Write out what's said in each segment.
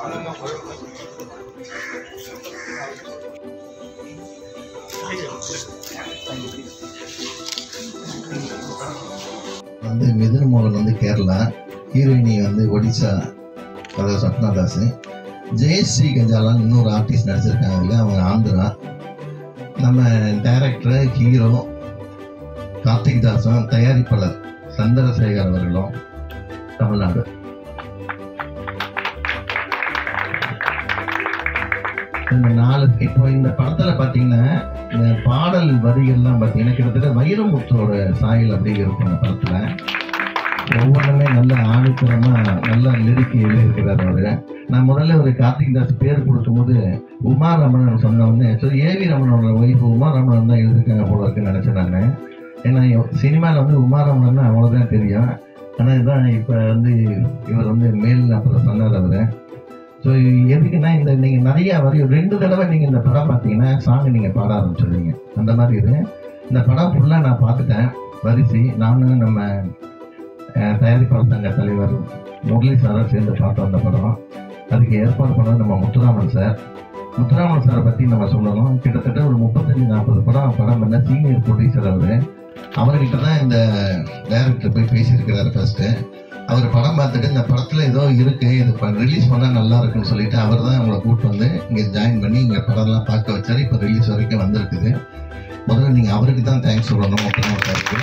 வந்து மிதுன் மோகன் வந்து கேரளா ஹீரோயினி வந்து ஒடிசா அதாவது சப்னா தாஸ் ஜெயஸ்ரீ கஜாலான்னு இன்னொரு ஆர்டிஸ்ட் நடிச்சிருக்காங்க இல்லை அவங்க ஆந்திரா நம்ம டைரக்டர் ஹீரோ கார்த்திக் தாஸும் தயாரிப்பாளர் சந்திரசேகர் அவர்களும் தமிழ்நாடு இந்த நாலு இப்போ இந்த படத்துல பாத்தீங்கன்னா இந்த பாடல் வரிகள்லாம் பாத்தீங்கன்னா கிட்டத்தட்ட வைரமுத்தோட சாயல் அப்படி இருக்கும் இந்த படத்துல ஒவ்வொன்றுமே நல்ல ஆணித்தரமா நல்ல லிரிக் எழுதியிருக்கிறார் அவரு நான் முதல்ல ஒரு கார்த்திக் தாஸ் பேர் கொடுக்கும்போது உமா ரமணன் சொன்ன உடனே சரி ஏவி ரமணனோட ஒய்ஃப் உமா ரமணன் தான் எழுதிருக்காங்க போல இருக்குன்னு நினைச்சேன் நான் ஏன்னா சினிமாவில் வந்து உமா ரமணன் அவ்வளோதான் தெரியும் ஆனால் இதுதான் இப்போ வந்து இவர் வந்து மேல் அப்புறம் சொன்னார் அவர் ஸோ எதுக்குன்னா இந்த நீங்கள் நிறைய வரி ரெண்டு தடவை நீங்கள் இந்த படம் பார்த்தீங்கன்னா சாங் நீங்கள் பாட ஆரம்பிச்சிடுவீங்க அந்த மாதிரி இது இந்த படம் ஃபுல்லாக நான் பார்த்துட்டேன் வரிசை நானும் நம்ம அஹ், தயாரிப்பாளர் சங்க தலைவர் முரளி சாரை சேர்ந்து பார்த்தோம் அந்த படம் அதுக்கு ஏற்பாடு பண்ணது நம்ம முத்துராமன் சார் முத்துராமன் சாரை பற்றி நம்ம சொல்லணும் கிட்டத்தட்ட ஒரு முப்பத்தஞ்சு நாற்பது படம் படம் பண்ண சீனியர் ப்ரொடியூசர் அவர் அவர்கிட்ட தான் இந்த டைரக்டர் போய் பேசியிருக்கிறாரு ஃபர்ஸ்ட்டு அவர் படம் பார்த்துட்டு இந்த படத்தில் ஏதோ இருக்கு இது ரிலீஸ் பண்ணால் நல்லா இருக்குன்னு சொல்லிட்டு அவர் தான் அவங்கள கூப்பிட்டு வந்து இங்கே ஜாயின் பண்ணி இங்கே படம்லாம் பார்க்க வச்சாரு இப்போ ரிலீஸ் வரைக்கும் வந்திருக்குது முதல்ல நீங்கள் அவருக்கு தான் தேங்க்ஸ் சொல்லணும் முத்துராமன் சாருக்கு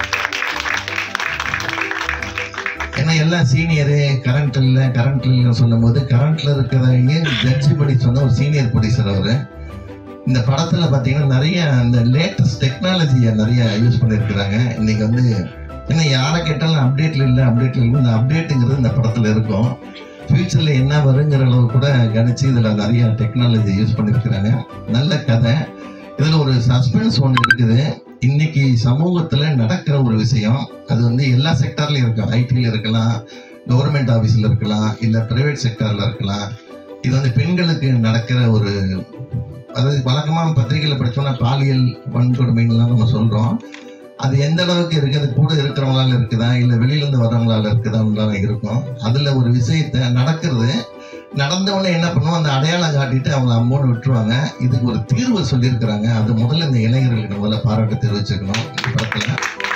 ஏன்னா எல்லாம் சீனியரு கரண்ட் இல்லை கரண்ட் இல்லைன்னு சொல்லும்போது கரண்ட்ல இருக்கிறவங்க ஜட்ஜி படி சொன்ன ஒரு சீனியர் ப்ரொடியூசர் அவரு இந்த படத்துல பாத்தீங்கன்னா நிறைய இந்த லேட்டஸ்ட் டெக்னாலஜியை நிறைய யூஸ் பண்ணியிருக்கிறாங்க இன்னைக்கு வந்து ஏன்னா யாரை கேட்டாலும் அப்டேட்ல இல்லை அப்டேட்ல இல்லை இந்த அப்டேட்டுங்கிறது இந்த படத்துல இருக்கும் ஃபியூச்சர்ல என்ன வருங்கிற அளவு கூட கணிச்சு இதுல நிறைய டெக்னாலஜி யூஸ் பண்ணியிருக்கிறாங்க நல்ல கதை இதுல ஒரு சஸ்பென்ஸ் ஒன்று இருக்குது இன்னைக்கு சமூகத்துல நடக்கிற ஒரு விஷயம் அது வந்து எல்லா செக்டார்லயும் இருக்கும் ஐடில இருக்கலாம் கவர்மெண்ட் ஆபீஸ்ல இருக்கலாம் இல்ல பிரைவேட் செக்டார்ல இருக்கலாம் இது வந்து பெண்களுக்கு நடக்கிற ஒரு அதாவது வழக்கமா பத்திரிகையில படிச்சோம்னா பாலியல் வன்கொடுமைன்னுலாம் நம்ம சொல்றோம் அது எந்த அளவுக்கு இருக்கு அது கூட இருக்கிறவங்களால இருக்குதா இல்ல வெளியில இருந்து வர்றவங்களால இருக்குதான்லாம் இருக்கும் அதுல ஒரு விஷயத்த நடக்கிறது நடந்த உடனே என்ன பண்ணுவோம் அந்த அடையாளம் காட்டிட்டு அவங்க அம்மோன்னு விட்டுருவாங்க இதுக்கு ஒரு தீர்வு சொல்லியிருக்கிறாங்க அது முதல்ல இந்த இளைஞர்களுக்கு முதல்ல பாராட்டு தெரிவிச்சுக்கணும் இந்த படத்துல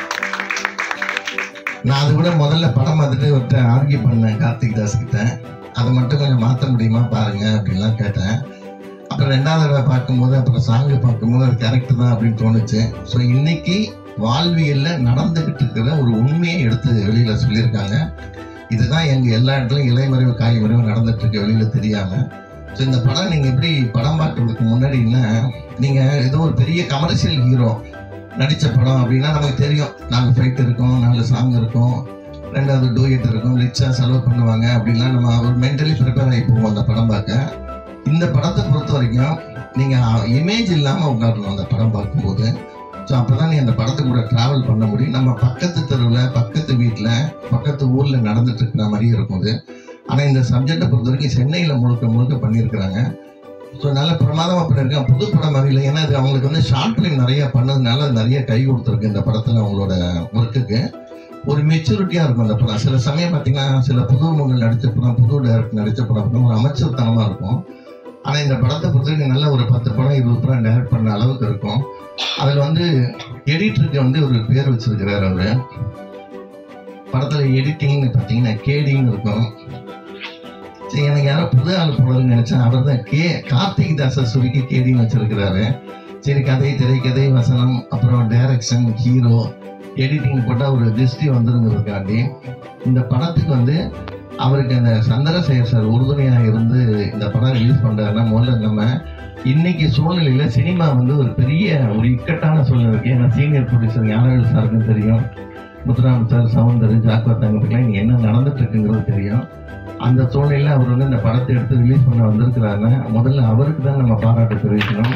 நான் அது கூட முதல்ல படம் பார்த்துட்டு ஒருத்தர் ஆர்கியூ பண்ணேன் கார்த்திக் தாஸ் கிட்ட அதை மட்டும் கொஞ்சம் மாற்ற முடியுமா பாருங்க அப்படின்லாம் கேட்டேன் அப்புறம் ரெண்டாவது தடவை பார்க்கும்போது அப்புறம் சாங்கு பார்க்கும்போது அது கரெக்ட் தான் அப்படின்னு தோணுச்சு ஸோ இன்னைக்கு வாழ்வியல்ல நடந்துகிட்டு இருக்கிற ஒரு உண்மையை எடுத்து வெளியில சொல்லியிருக்காங்க இதுதான் எங்க எல்லா இடத்துலயும் இலைமறைவு காய்மறைவு நடந்துட்டு இருக்கு வெளியில தெரியாம ஸோ இந்த படம் நீங்க எப்படி படம் பார்க்கறதுக்கு முன்னாடின்னா நீங்க ஏதோ ஒரு பெரிய கமர்ஷியல் ஹீரோ நடிச்ச படம் அப்படின்னா நமக்கு தெரியும் நாலு ஃபைட் இருக்கும் நாலு சாங் இருக்கும் ரெண்டாவது டூயட் இருக்கும் ரிச்சா செலவு பண்ணுவாங்க அப்படின்லாம் நம்ம ஒரு மென்டலி ப்ரிப்பேர் ஆகி போவோம் அந்த படம் பார்க்க இந்த படத்தை பொறுத்த வரைக்கும் நீங்க இமேஜ் இல்லாம உட்காரணும் அந்த படம் பார்க்கும்போது ஸோ அப்பதான் நீ அந்த படத்து கூட டிராவல் பண்ண முடியும் நம்ம பக்கத்து தெருவில் பக்கத்து வீட்டில் பக்கத்து ஊரில் நடந்துட்டு இருக்கிற மாதிரியே இருக்கும் இது ஆனால் இந்த சப்ஜெக்டை பொறுத்த வரைக்கும் சென்னையில் முழுக்க முழுக்க பண்ணியிருக்கிறாங்க ஸோ நல்ல பிரமாதமாக பண்ணியிருக்காங்க புது படம் மாதிரி இல்லை ஏன்னா இது அவங்களுக்கு வந்து ஷார்ட் ஃபிலிம் நிறைய பண்ணதுனால அது நிறைய கை கொடுத்துருக்கு இந்த படத்தில் அவங்களோட ஒர்க்குக்கு ஒரு மெச்சூரிட்டியாக இருக்கும் அந்த படம் சில சமயம் பார்த்தீங்கன்னா சில புது முகங்கள் நடித்த படம் புது டைரக்டர் நடித்த படம் பார்த்தா ஒரு அமைச்சர்தனமாக இருக்கும் ஆனால் இந்த படத்தை பொறுத்த வரைக்கும் நல்ல ஒரு பத்து படம் இருபது படம் டைரக்ட் பண்ண அளவுக்கு இருக்கும் அதில் வந்து எடிட்டருக்கு வந்து ஒரு பேர் வச்சிருக்கிறார் அவரு படத்தில் எடிட்டிங்னு பார்த்தீங்கன்னா கேடின்னு இருக்கும் சரி எனக்கு யாரோ புது ஆள் போடணும்னு நினைச்சேன் அவர் தான் கே கார்த்திக் தாச சுருக்கி கேடின்னு வச்சிருக்கிறாரு சரி கதை திரைக்கதை வசனம் அப்புறம் டைரக்ஷன் ஹீரோ எடிட்டிங் போட்டால் ஒரு திருஷ்டி வந்துருங்கிறதுக்காண்டி இந்த படத்துக்கு வந்து அவருக்கு அந்த சந்திரசேகர் சார் உறுதுணையாக இருந்து இந்த படம் ரிலீஸ் பண்ணுறாருன்னா முதல்ல நம்ம இன்னைக்கு சூழ்நிலையில சினிமா வந்து ஒரு பெரிய ஒரு இக்கட்டான சூழ்நிலை இருக்கு ஏன்னா சீனியர் ப்ரொடியூசர் ஞானவேல் சாருக்கும் தெரியும் முத்துராம் சார் சவுந்தர் ஜாக்கோ தங்கத்துக்குலாம் இங்கே என்ன நடந்துட்டு இருக்குங்கிறது தெரியும் அந்த சூழ்நிலையில அவர் வந்து இந்த படத்தை எடுத்து ரிலீஸ் பண்ண வந்திருக்கிறாருன்னா முதல்ல அவருக்கு தான் நம்ம பாராட்டு தெரிவிக்கணும்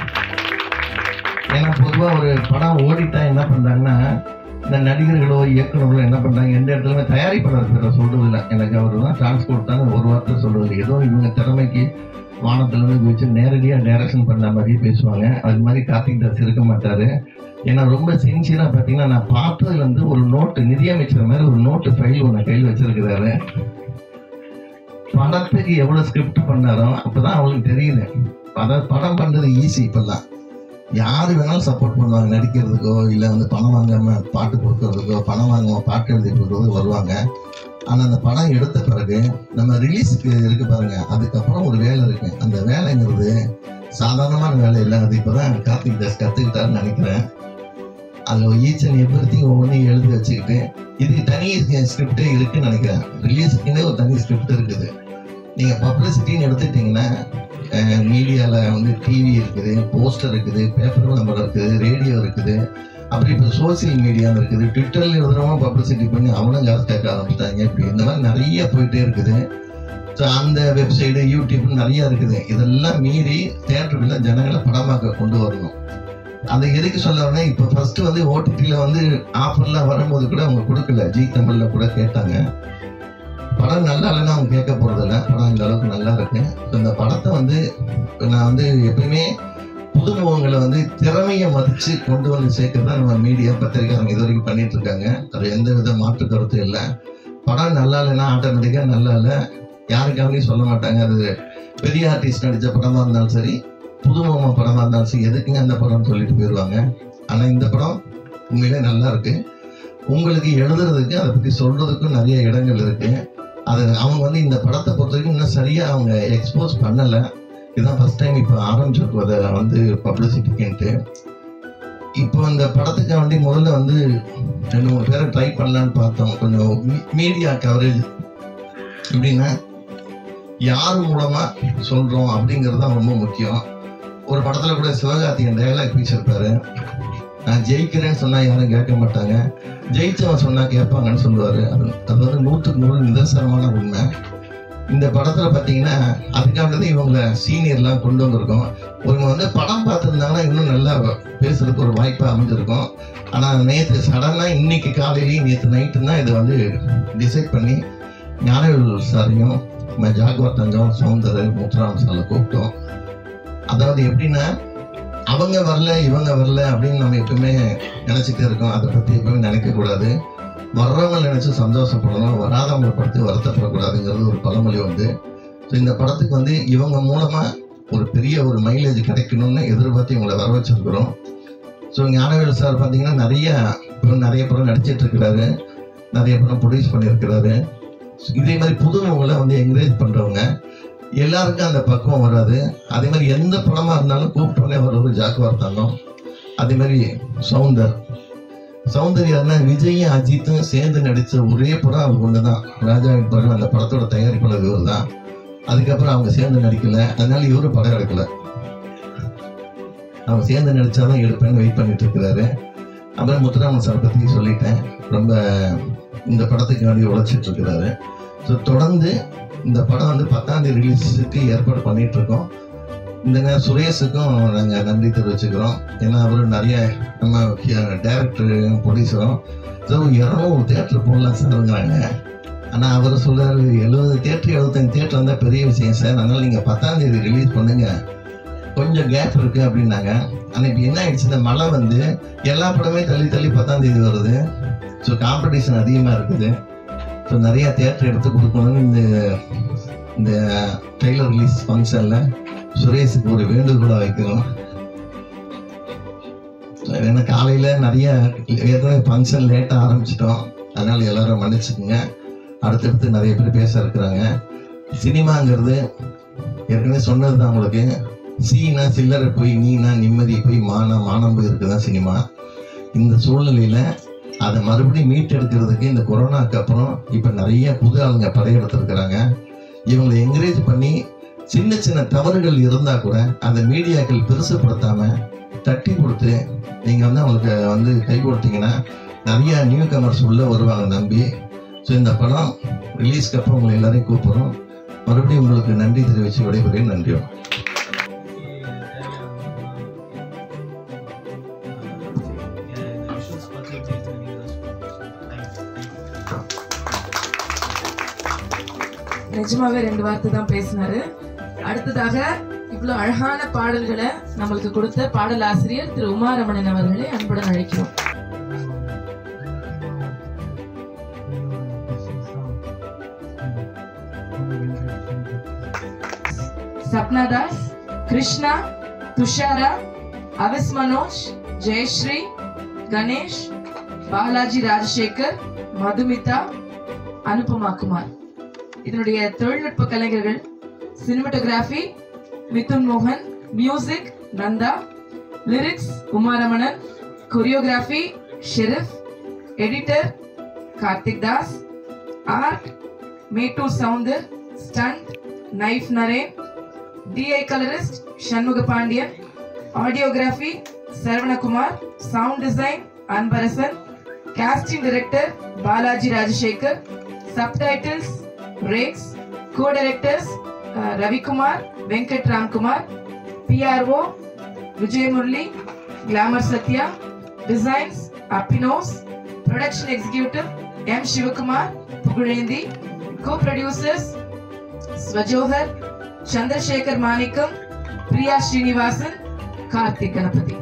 ஏன்னா பொதுவாக ஒரு படம் ஓடிட்டா என்ன பண்றாங்கன்னா இந்த நடிகர்களோ இயக்குநர்களோ என்ன பண்றாங்க எந்த இடத்துலயுமே தயாரிப்பாளர் பேரை சொல்றது இல்லை எனக்கு அவர் தான் டிரான்ஸ்போர்ட் தான் ஒரு வார்த்தை சொல்றது இல்லை. ஏதோ இவங்க திறமைக்கு வானத்திலிருந்து குதிச்சு நேரடியாக டைரக்ஷன் பண்ண மாதிரியே பேசுவாங்க அது மாதிரி கார்த்திக் தாஸ் இருக்க மாட்டாரு ஏன்னா ரொம்ப சின்சியராக பார்த்தீங்கன்னா நான் பார்த்ததுல இருந்து ஒரு நோட்டு நிதியமைச்சர் மாதிரி ஒரு நோட்டு ஃபைல் ஒன்று கையில் வச்சிருக்கிறாரு படத்துக்கு எவ்வளவு ஸ்கிரிப்ட் பண்ணாரோ அப்பதான் அவங்களுக்கு தெரியுது அதாவது படம் பண்றது ஈஸி இப்பெல்லாம் யாரு வேணாலும் சப்போர்ட் பண்ணுவாங்க நடிக்கிறதுக்கோ இல்லை வந்து பணம் வாங்காம பாட்டு கொடுக்கறதுக்கோ பணம் வாங்காம பாட்டு எழுதி கொடுக்கறதுக்கோ வருவாங்க ஆனா அந்த படம் எடுத்த பிறகு நம்ம ரிலீஸுக்கு இருக்கு பாருங்க அதுக்கப்புறம் ஒரு வேலை இருக்கு அந்த வேலைங்கிறது சாதாரணமான வேலை இல்லை அது இப்பதான் கார்த்திக் தாஸ் கத்துக்கிட்டாருன்னு நினைக்கிறேன் அதில் ஈச் அண்ட் எவ்ரி ஒவ்வொன்றையும் எழுதி வச்சுக்கிட்டு இதுக்கு தனி ஸ்கிரிப்டே இருக்குன்னு நினைக்கிறேன் ரிலீஸுக்குன்னே ஒரு தனி ஸ்கிரிப்ட் இருக்குது நீங்கள் பப்ளிசிட்டின்னு எடுத்துக்கிட்டிங்கன்னா மீடியாவில் வந்து டிவி இருக்குது போஸ்டர் இருக்குது பேப்பர் விளம்பரம் இருக்குது ரேடியோ இருக்குது அப்படி இப்போ சோசியல் மீடியாவில் இருக்குது ட்விட்டரில் எழுதுறவங்க பப்ளிசிட்டி பண்ணி அவனும் காசு கேட்க ஆரம்பிச்சிட்டாங்க இப்படி இந்த மாதிரி நிறைய போயிட்டே இருக்குது ஸோ அந்த வெப்சைடு யூடியூப் நிறைய இருக்குது இதெல்லாம் மீறி தேட்டருக்குள்ள ஜனங்களை படமாக்க கொண்டு வரணும் அதை எதுக்கு சொல்ல வரேன்னா இப்போ ஃபர்ஸ்ட் வந்து ஓடிடியில் வந்து ஆஃபர்லாம் வரும்போது கூட அவங்க கொடுக்கல ஜி தமிழில் கூட கேட்டாங்க படம் நல்லா இல்லைன்னா அவங்க கேட்க போகிறதில்ல படம் இந்த அளவுக்கு நல்லா இருக்கு So, இந்த படத்தை வந்து நான் வந்து எப்பயுமே புதுமுகங்களை வந்து திறமையை மதித்து கொண்டு வந்து சேர்க்கறது தான் நம்ம மீடியா பத்திரிக்கையாளங்க இது வரைக்கும் பண்ணிட்டு இருக்காங்க அது எந்த வித மாற்று கருத்தும் இல்லை படம் நல்லா இல்லைன்னா ஆட்டோமேட்டிக்காக நல்லா இல்லை யாருக்காகவும் சொல்ல மாட்டாங்க அது பெரிய ஆர்டிஸ்ட் நடித்த படமாக இருந்தாலும் சரி புதுமுகமா படமாக இருந்தாலும் சரி எதுக்குங்க அந்த படம்னு சொல்லிட்டு போயிடுவாங்க ஆனால் இந்த படம் உண்மையிலே நல்லா இருக்கு உங்களுக்கு எழுதுறதுக்கு அதை பற்றி சொல்றதுக்கும் நிறைய இடங்கள் இருக்கு அது அவங்க வந்து இந்த படத்தை பொறுத்த வரைக்கும் இன்னும் சரியாக அவங்க எக்ஸ்போஸ் பண்ணலை இதுதான் ஃபர்ஸ்ட் டைம் இப்போ ஆரம்பிச்சிருக்கோம் அதை வந்து பப்ளிசிட்டிக்குன்ட்டு இப்போ இந்த படத்துக்கு வேண்டி முதல்ல வந்து ரெண்டு மூணு பேரை ட்ரை பண்ணலான்னு பார்த்தோம் கொஞ்சம் மீடியா கவரேஜ் எப்படின்னா யார் மூலமா சொல்றோம் அப்படிங்கிறது தான் ரொம்ப முக்கியம் ஒரு படத்துல கூட சிவகார்த்திகேயன் டயலாக் பேசியிருப்பாரு நான் ஜெயிக்கிறேன்னு சொன்னா யாரும் கேட்க மாட்டாங்க ஜெயிச்சவன் சொன்னா கேட்பாங்கன்னு சொல்லுவாரு அது அது வந்து நூற்றுக்கு நூறு நிதர்சனமான உண்மை இந்த படத்துல பாத்தீங்கன்னா அதுக்காக தான் இவங்கள சீனியர்லாம் கொண்டு வந்திருக்கோம் இவங்க வந்து படம் பார்த்துருந்தாங்கன்னா இன்னும் நல்லா பேசுறதுக்கு ஒரு வாய்ப்பா அமைஞ்சிருக்கும் ஆனா நேற்று சடனா இன்னைக்கு காலையிலையும் நேற்று நைட்டு தான் இதை வந்து டிசைட் பண்ணி ஞானவேல் சாரையும் நம்ம ஜாகுவார் தங்கம் சவுந்தர் முத்துராம் சாலை கூப்பிட்டோம் அதாவது எப்படின்னா அவங்க வரல இவங்க வரல அப்படின்னு நம்ம எப்பவுமே நினைச்சிட்டே இருக்கோம் அதை பத்தி எப்பவுமே நினைக்க கூடாது வர்றவங்க நினைச்சு சந்தோஷப்படணும் வராதவங்களை படுத்து வருத்தப்படக்கூடாதுங்கிறது ஒரு பழமொழி வந்து ஸோ இந்த படத்துக்கு வந்து இவங்க மூலமா ஒரு பெரிய ஒரு மைலேஜ் கிடைக்கணும்னு எதிர்பார்த்து இவங்களை வர வச்சிருக்கிறோம் ஸோ ஞானவேல் சார் பார்த்தீங்கன்னா நிறைய இப்போ நிறைய படம் நடிச்சிட்டு இருக்கிறாரு நிறைய படம் ப்ரொடியூஸ் பண்ணியிருக்கிறாரு இதே மாதிரி புதுமுகங்களை வந்து என்கரேஜ் பண்றவங்க எல்லாருக்கும் அந்த பக்குவம் வராது அதே மாதிரி எந்த படமா இருந்தாலும் கூப்பிட்டோன்னே வர்றது ஜாக்குவார் தங்கம் அதே மாதிரி சவுந்தர் சௌந்தர் யாருன்னா விஜயும் அஜித்தும் சேர்ந்து நடிச்ச ஒரே படம் அவங்க ஒன்று தான் ராஜா படம் அந்த படத்தோட தயாரிப்பாளர் இவர் தான் அதுக்கப்புறம் அவங்க சேர்ந்து நடிக்கல அதனால இவரு படம் எடுக்கல அவங்க சேர்ந்து நடிச்சாதான் எடுப்பேன்னு வெயிட் பண்ணிட்டு இருக்கிறாரு அப்புறம் முத்துராமன் சார் பத்தி சொல்லிட்டேன் ரொம்ப இந்த படத்துக்கு வேண்டி உழைச்சிட்டு இருக்கிறாரு ஸோ தொடர்ந்து இந்த படம் வந்து பத்தாம் தேதி ரிலீஸுக்கு ஏற்பாடு பண்ணிட்டு இருக்கோம் இந்த நேரம் சுரேஷுக்கும் நாங்கள் நன்றி தெரிவிச்சுக்கிறோம் ஏன்னா அவர் நிறைய நம்ம டேரக்டரும் ப்ரொடியூசரும் ஸோ இரநூறு தேட்டர் போடலாம் சார்ங்கிறாங்க ஆனால் அவர் சொல்றாரு எழுபது தேட்டர் எழுபத்தஞ்சு தேட்டர் வந்தால் பெரிய விஷயம் சார் அதனால நீங்கள் பத்தாம் தேதி ரிலீஸ் பண்ணுங்க கொஞ்சம் கேப் இருக்கு அப்படின்னாங்க ஆனால் இப்போ என்ன ஆயிடுச்சு இந்த மழை வந்து எல்லா படமே தள்ளி தள்ளி பத்தாம் தேதி வருது ஸோ காம்படிஷன் அதிகமாக இருக்குது ஸோ நிறைய தேட்டர் எடுத்து கொடுக்கணும்னு இந்த இந்த ட்ரெய்லர் ரிலீஸ் ஃபங்க்ஷனில் சுரேஷுக்கு ஒரு வேண்டுகோளை வைக்கிறோம் ஏன்னா காலையில் நிறைய ஏற்கனவே ஃபங்க்ஷன் லேட்டாக ஆரம்பிச்சிட்டோம் அதனால எல்லாரும் மன்னிச்சுக்குங்க அடுத்தடுத்து நிறைய பேர் பேச இருக்கிறாங்க சினிமாங்கிறது ஏற்கனவே சொன்னது தான் உங்களுக்கு சீனா சில்லறை போய் நீனா நிம்மதி போய் மானா மானம் போய் இருக்குதான் சினிமா இந்த சூழ்நிலையில அதை மறுபடியும் மீட்டெடுக்கிறதுக்கு இந்த கொரோனாக்கு அப்புறம் இப்போ நிறைய புது ஆளுங்க படையெடுத்திருக்கிறாங்க இவங்களை என்கரேஜ் பண்ணி சின்ன சின்ன தவறுகள் இருந்தா கூட அந்த மீடியாக்கள் பெருசுப்படுத்தாம தட்டி கொடுத்து நீங்க வந்து அவங்களுக்கு வந்து கை கொடுத்தீங்கன்னா நிறைய நியூ கமர்ஸ் உள்ள வருவாங்க நம்பி ஸோ இந்த படம் ரிலீஸ்க்கு அப்புறம் உங்களை எல்லாரையும் கூப்பிடுறோம் மறுபடியும் உங்களுக்கு நன்றி தெரிவித்து விடைபெறுகிறேன் நன்றி நிஜமாவே ரெண்டு வார்த்தை தான் பேசினாரு அடுத்ததாக இவ்வளவு அழகான பாடல்களை நம்மளுக்கு கொடுத்த பாடல் ஆசிரியர் திரு உமாரமணன் அவர்களை அன்புடன் அழைக்கிறோம் உங்களோட சப்னா தாஸ் கிருஷ்ணா துஷாரா அவஸ் மனோஜ் ஜெயஸ்ரீ கணேஷ் பாலாஜி ராஜசேகர் மதுமிதா அனுபமா குமார் இதனுடைய தொழில்நுட்ப கலைஞர்கள் சினிமட்டோகிராஃபி மிதுன் மோகன் music Nandha lyrics Uma Ramanan choreography Sherif editor Karthik Das art Mettur Soundar stunt knife Naren DI colourist Shanmuga Pandian audiography Saravanakumar sound design Anbarasan casting director Balaji Rajasekar subtitles Rex co directors Ravikumar Venkat Ramkumar PRO Vijayamurali glamour Sathya designs அப்பினோஸ் production executive M Sivakumar Pugazhendhi co producers ஸ்வஜோஹர் Chandrasekar Manickam Priya Srinivasan Karthik Ganapathi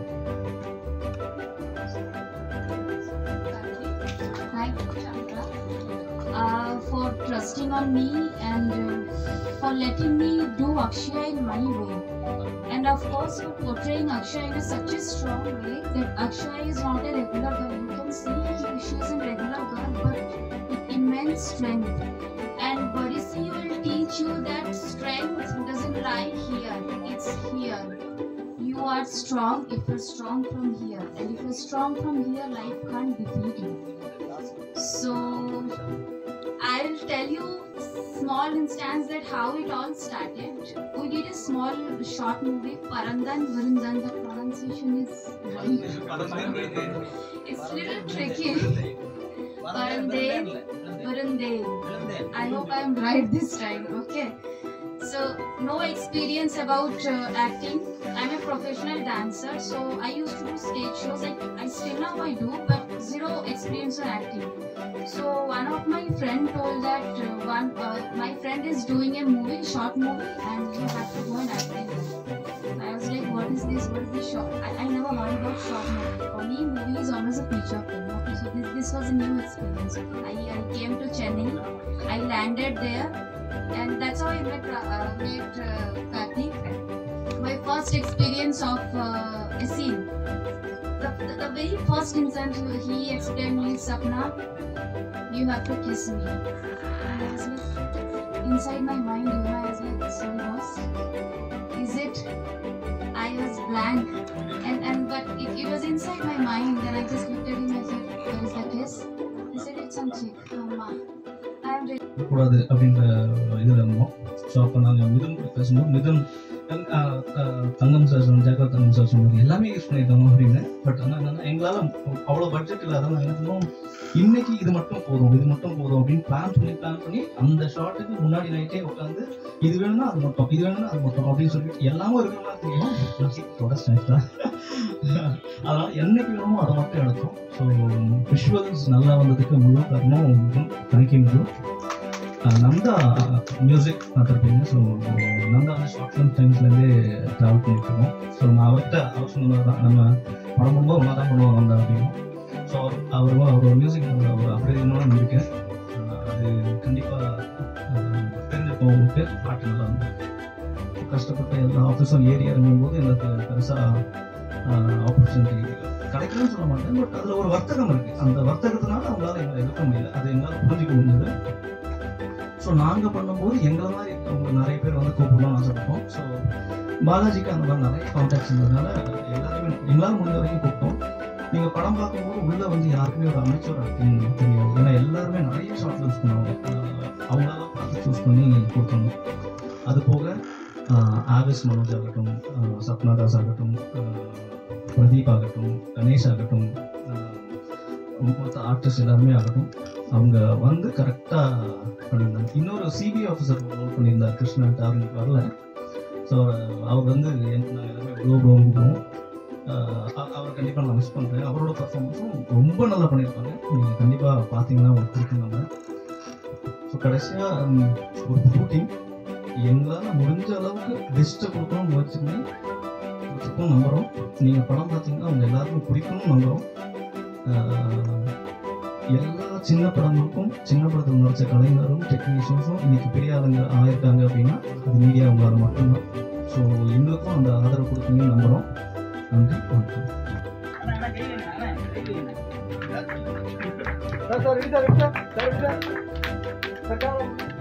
Thank you, Chandra, uh, for trusting on me and uh, for letting me do Akshaya in my way. And of course, for portraying Akshaya in such a strong way that Akshaya is not a regular girl. You can see she is a regular girl, but with immense strength. And Bodisi will teach you that strength doesn't lie here, it's here. You are strong if you're strong from here, and if you're strong from here, life can't defeat you. So I'll tell you small instance that how it all started. We did a small short movie, Parandan Varundan. The pronunciation is wrong. It's little tricky. Parande Varunde. I hope I'm right this time. Okay. So no experience about uh, acting. I'm a professional dancer, so I used to do stage shows. Like I still now I do, but zero experience on acting. So one of my friend told that uh, one uh, my friend is doing a movie, short movie, and you have to go and act in it. I was like, what is this? What is this short? I, I never heard about short movie. For me, movie is always a feature film. Okay, so this, this was a new experience. I, I came to Chennai. I landed there, and that's how I met Ra- uh, met uh, Karthik. My first experience of uh, a scene. The, the, the very first instant he explained me, Sapna, you have to kiss me. And I was like, inside my mind, you know, I was like, sorry boss, is it? I was blank. And and but it, it was inside my mind, and I just looked at him and said, where is the kiss? He said, it's on cheek. Mama, I am ready. கூடாது அப்படின்ற இதில் இருந்தோம் so அப்போ நாங்கள் மிதுன் கூட பேசும்போது மிதுன் அஹ், அஹ், அஹ், தங்கம் sir சொன்ன ஜாக்கா தங்கம் sir சொன்னார் எல்லாமே யூஸ் பண்ணியிருக்காங்க அப்படின்னு பட் ஆனால் என்னன்னா எங்களால் அவ்வளோ பட்ஜெட் இல்லாத நாங்கள் என்ன பண்ணுவோம் இன்னைக்கு இது மட்டும் போதும் இது மட்டும் போதும் அப்படின்னு பிளான் பண்ணி பிளான் பண்ணி அந்த ஷார்ட்டுக்கு முன்னாடி நைட்டே உட்காந்து இது வேணும்னா அது மட்டும் இது வேணும்னா அது மட்டும் அப்படின்னு சொல்லிட்டு எல்லாமே இருக்கிற மாதிரி தெரியும் தொடர்ச்சிட்டா அதனால என்னைக்கு வேணுமோ அதை மட்டும் எடுத்தோம் ஸோ விஷுவல்ஸ் நல்லா வந்ததுக்கு முழு காரணம் தேங்க்யூ மிது அஹ் நந்தா மியூசிக் பார்த்துருப்பீங்க ஸோ நந்தா வந்து ஷார்ட் ஃபிலிம் டைம்ஸ்லேருந்தே ட்ராவல் பண்ணிட்டு இருக்கோம் ஸோ நான் அவர்கிட்ட அவர் சொன்னது தான் நம்ம படம் பண்ணும்போது ஒன்றா தான் பண்ணுவோம் நந்தா அப்படின்னு ஸோ அவர் அவர் அவரோட மியூசிக் ஒரு அப்ரேதமான நம்பிக்கை அஹ் அது கண்டிப்பாக தெரிஞ்சிருக்கும் உங்களுக்கு பாட்டு நல்லா இருக்கும் கஷ்டப்பட்டு எல்லா ஆஃபீஸும் ஏறி இறங்கும்போது எனக்கு பெருசாக ஆப்பர்ச்சுனிட்டி கிடைக்கலன்னு சொல்ல மாட்டேன் பட் அதில் ஒரு வர்த்தகம் இருக்குது அந்த வர்த்தகத்தினால அவங்களால எங்களை எதிர்க்க முடியல அது எங்களால் புரிஞ்சுக்க முடிஞ்சது ஸோ நாங்கள் பண்ணும்போது எங்களை மாதிரி இருக்கவங்க நிறைய பேர் வந்து கூப்பிடணும்னு ஆசைப்பட்டோம் ஸோ பாலாஜிக்கு அந்த மாதிரி நிறைய கான்டாக்ட்ஸ் இருந்ததுனால எல்லாருமே எங்களால் முடிஞ்ச வரைக்கும் கூப்பிட்டோம் நீங்கள் படம் பார்க்கும்போது உள்ளே வந்து யாருக்குமே ஒரு அமைச்சர் ஆக்டிங் தெரியாது ஏன்னா எல்லாருமே நிறைய ஷார்ட் ஃபிலிம்ஸ் பண்ணுவாங்க அஹ் அவங்களால பார்த்து சூஸ் பண்ணி கொடுத்தோம் அது போக ஆஹ் ஆவிஸ் மனோஜ் ஆகட்டும் ஆஹ் சப்னாதாஸ் ஆகட்டும் ஆஹ் பிரதீப் ஆகட்டும் கணேஷ் ஆகட்டும் ஆஹ் மொத்த ஆர்டிஸ்ட் எல்லாருமே ஆகட்டும் அவங்க வந்து கரெக்டாக பண்ணியிருந்தாங்க இன்னொரு சிபிஐ ஆஃபீஸர் ரோல் பண்ணியிருந்தார் கிருஷ்ணன் அவருக்கு வரல ஸோ அவர் வந்து எனக்கு நாங்கள் எல்லாமே ப்ளோ ப்ளோவும் அவர் கண்டிப்பாக நான் மிஸ் பண்ணுறேன் அவரோட பர்ஃபார்மன்ஸும் ரொம்ப நல்லா பண்ணியிருப்பாங்க நீங்கள் கண்டிப்பாக பார்த்தீங்கன்னா உங்களுக்கு பிடிக்கும் நம்ம ஸோ கடைசியாக ஒரு ஷூட்டிங் எங்களால் முடிஞ்ச அளவுக்கு பெஸ்ட்டை கொடுக்கணும் முயற்சி பண்ணி கொடுத்துருக்கோம் நம்புகிறோம் நீங்கள் படம் பார்த்தீங்கன்னா அவங்க எல்லாருக்கும் பிடிக்கணும்னு நம்புகிறோம் ஆஹ் எல்லா சின்ன படங்களுக்கும் சின்ன படத்தில் நடிச்ச கலைஞரும் டெக்னீஷியன்ஸும் இன்னைக்கு பெரிய ஆளுங்க ஆயிருக்காங்க அப்படின்னா அது மீடியா உங்களால் மட்டும்தான் ஸோ எங்களுக்கும் அந்த ஆதரவு கொடுப்பீங்கன்னு நம்புகிறோம் நன்றி வணக்கம் sir sir sir sir sir sir